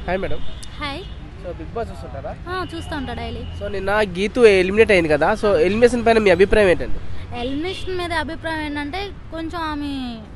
Hi madam hi so big boss చూస్తుంటారా ఆ, చూస్తూ ఉంటా డైలీ సో నిన్న గీతు ఎలిమినేట్ అయింది కదా సో ఎలిమినేషన్ పైన మీ అభిప్రాయం ఏంటండి ఎలిమినేషన్ మీద అభిప్రాయం ఏంటంటే కొంచెం ఆమె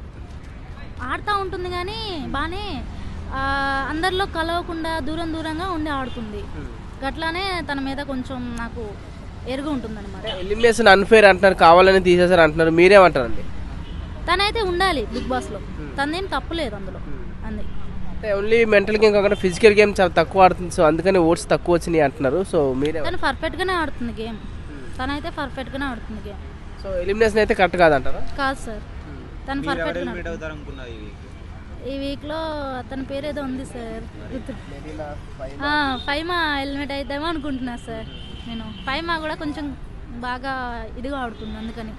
ఆడుతూ ఉంటుంది కానీ బాగానే ఆ, అందరిలో కలవకుండా దూరం దూరంగా ఉండి ఆడుతుంది గట్లానే తన మీద కొంచెం నాకు ఎరుగు ఉంటుందన్నమాట ఎలిమినేషన్ అన్ఫేర్ అంటున్నారు కావాలని తీసేసారు అంటున్నారు మీరేమంటారండి తనైతే ఉండాలి బిగ్ బాస్లో తనదేం తప్పు లేదు అందులో అంది అంటే ఓన్లీ మెంటల్ గేమ్ కాకుండా ఫిజికల్ గేమ్ చాలా తక్కువ ఆడుతుంది సో అందుకని ఓట్స్ తక్కువ వచ్చినాయి అంటున్నారు సో మీరే తను పర్ఫెక్ట్గానే ఆడుతుంది గేమ్ తనైతే పర్ఫెక్ట్గానే ఆడుతుంది గేమ్ సో ఎలిమినేషన్ అయితే కరెక్ట్ కాదంటారా కాదు సార్ తను మీరు ఎవరు పర్ఫెక్ట్గా ఎలిమినేట్ అవుతారు అనుకున్నారు ఈ వీక్ ఈ వీక్లో అతని పేరు ఏదో ఉంది సార్ గుర్తు ఆ, ఫైమా హెల్మెట్ అయితేమో అనుకుంటున్నా సార్ నేను ఫైమా కూడా కొంచెం బాగా ఇదిగా ఆడుతుంది అందుకని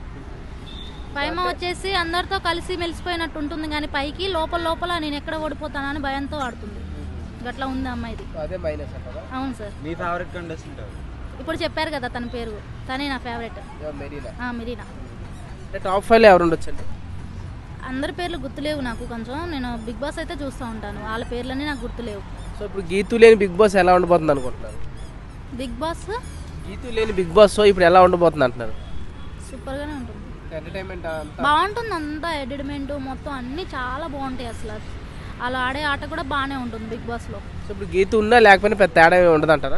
ఫైమా వచ్చేసి అందరితో కలిసి మెలిసిపోయినట్టు ఉంటుంది కానీ పైకి లోపల లోపల నేను ఎక్కడ ఓడిపోతానని భయంతో ఆడుతుంది గట్లా ఉంది అమ్మాయిది అదే మైనస్ అంటారా అవును సార్ మీ ఫేవరెట్ కంటెస్టెంట్ ఎవరు ఇప్పుడు చెప్పారు కదా తన పేరు తనే నా ఫేవరెట్ మెరీనా మిరీనా అంటే టాప్ ఫైవ్ ఎవరు ఉండొచ్చండి అందరి పేర్లు గుర్తులేవు నాకు కొంచెం నేను బిగ్ బాస్ అయితే చూస్తూ ఉంటాను వాళ్ళ పేర్లన్నీ నాకు గుర్తులేవు సో ఇప్పుడు గీతు లేని బిగ్ బాస్ ఎలా ఉండబోతుంది అనుకుంటున్నారు బిగ్ బాస్ గీతు లేని బిగ్ బాస్ సో ఇప్పుడు ఎలా ఉండబోతుంది అంటున్నారు సూపర్గానే ఉంటుంది ఎంటర్టైన్మెంట్ అంతా బాగుంటుంది అంతా ఎడిట్మెంట్ మొత్తం అన్నీ చాలా బాగుంటాయి అసలు అలా ఆడే ఆట కూడా బాగానే ఉంటుంది బిగ్ బాస్లో సో ఇప్పుడు గీతు ఉన్నా లేకపోయినా పెద్ద తేడా ఏమి ఉండదు అంటారా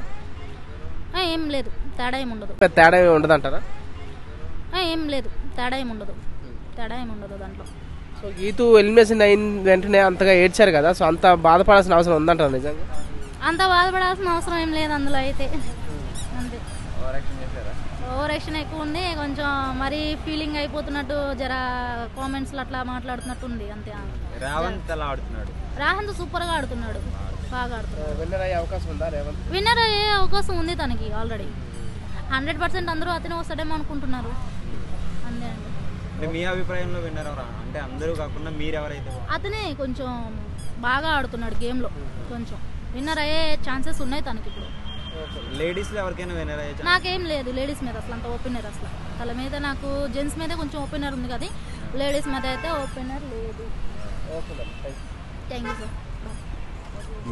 ఆ, ఏం లేదు తేడా ఏమి ఉండదు పెద్ద తేడా ఏమి ఉండదు అంటారా ఆ, ఏం లేదు తేడా ఏమి ఉండదు తేడా ఏమి ఉండదు దాంట్లో సో గీతు ఎలిమినేషన్ అయిన వెంటనే అంతగా ఏడ్చారు కదా సో అంత బాధపడాల్సిన అవసరం ఉందంటారు నిజంగా అంత బాధపడాల్సిన అవసరం ఏం లేదు అందులో అయితే అంతే ఓవర్ యాక్షన్ చేశారా ఓవర్ యాక్షన్ ఎక్కువ ఉంది కొంచెం మరీ ఫీలింగ్ అయిపోతున్నట్టు జర కామెంట్స్లో అట్లా మాట్లాడుతున్నట్టు ఉంది అంతే రేవంత్ ఎలా ఆడుతున్నాడు రాహంత్ సూపర్గా ఆడుతున్నాడు బాగా ఆడుతున్నాడు విన్నర్ అయ్యే అవకాశం ఉందా రేవంత్ విన్నర్ అయ్యే అవకాశం ఉంది తనకి ఆల్రెడీ హండ్రెడ్ పర్సెంట్ అందరూ అతనే వస్తాడేమో అనుకుంటున్నారు అంతే అండి అంటే మీ అభిప్రాయంలో విన్నర్ ఎవరా అంటే అందరూ కాకుండా మీరు ఎవరైతే బాగుంటారు? అతనే కొంచెం బాగా ఆడుతున్నాడు గేమ్లో కొంచెం విన్నర్ అయ్యే ఛాన్సెస్ ఉన్నాయి తనకి ఇప్పుడు లేడీస్లో ఎవరికైనా విన్నర్ అయ్యే ఛాన్స్ నాకేం లేదు లేడీస్ మీద అసలు అంత ఓపెనర్ అసలు వాళ్ళ మీద నాకు జెంట్స్ మీద కొంచెం ఓపెనర్ ఉంది కదా లేడీస్ మీద అయితే ఓపెనర్ లేదు okay madam thank you thank you sir